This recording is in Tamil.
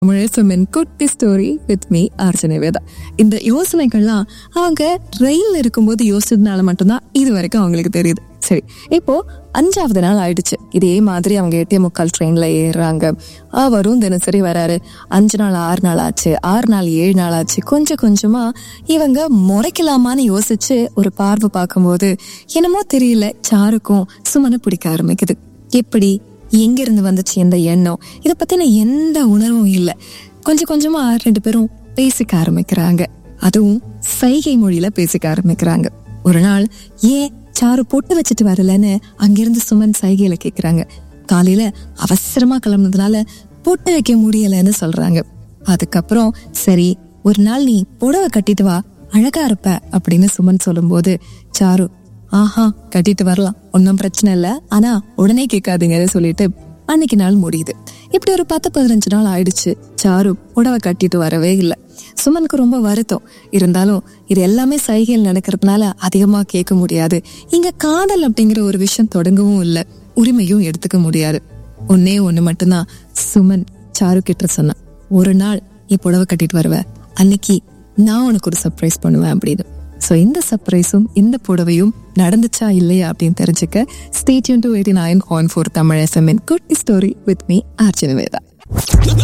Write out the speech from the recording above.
தமிழ் குட்டி story with me Arjuna Veda இந்த யோசனைகள்லாம் அவங்க ரயில் இருக்கும்போது யோசிச்சதுனால மட்டும்தான் இது வரைக்கும் அவங்களுக்கு தெரியுது சரி இப்போ அஞ்சாவது நாள் ஆயிடுச்சு இதே மாதிரி அவங்க எட்டே முக்கால் ட்ரெயின்ல ஏறுறாங்க அவரும் தினசரி வராரு அஞ்சு நாள் ஆறு நாள் ஆச்சு ஆறு நாள் ஏழு நாள் ஆச்சு கொஞ்சம் கொஞ்சமா இவங்க முறைக்கலாமான்னு யோசிச்சு ஒரு பார்வை பார்க்கும்போது என்னமோ தெரியல சாருக்கும் சுமனை பிடிக்க ஆரம்பிக்குது எப்படி எங்க இருந்து வந்துச்சு இந்த எண்ணம் இதை பத்தின எந்த உணர்வும் இல்லை கொஞ்சம் கொஞ்சமா ரெண்டு பேரும் பேசிக்க ஆரம்பிக்கிறாங்க அதுவும் சைகை மொழியில பேசிக்க ஆரம்பிக்கிறாங்க ஒரு நாள் ஏன் சாரு பொட்டு வச்சுட்டு வரலன்னு அங்கிருந்து சுமன் சைகையில கேக்குறாங்க காலையில அவசரமா கிளம்புனதுனால பொட்டு வைக்க முடியலன்னு சொல்றாங்க அதுக்கப்புறம் சரி ஒரு நாள் நீ புடவை கட்டிட்டு வா அழகா இருப்ப அப்படின்னு சுமன் சொல்லும்போது சாரு ஆஹா கட்டிட்டு வரலாம் ஒன்றும் பிரச்சனை இல்லை ஆனா உடனே கேட்காதீங்கன்னு சொல்லிட்டு அன்னைக்கு நாள் முடியுது இப்படி ஒரு பத்து பதினஞ்சு நாள் ஆயிடுச்சு சாரு புடவை கட்டிட்டு வரவே இல்லை சுமனுக்கு ரொம்ப வருத்தம் இருந்தாலும் இது எல்லாமே சைகையில் நடக்கிறதுனால அதிகமா கேட்க முடியாது இங்க காதல் அப்படிங்கிற ஒரு விஷயம் தொடங்கவும் இல்லை உரிமையும் எடுத்துக்க முடியாது ஒன்னே ஒண்ணு மட்டும்தான் சுமன் சாரு கிட்ட சொன்னான் ஒரு நாள் நீ புடவை கட்டிட்டு வருவ அன்னைக்கு நான் உனக்கு ஒரு சர்ப்ரைஸ் பண்ணுவேன் அப்படின்னு ஸோ இந்த சர்ப்ரைஸும் இந்த புடவையும் நடந்துச்சா இல்லையா அப்படின்னு தெரிஞ்சுக்க stay tuned to eighty nine point four Tamil FM good story with me Arjuna Veda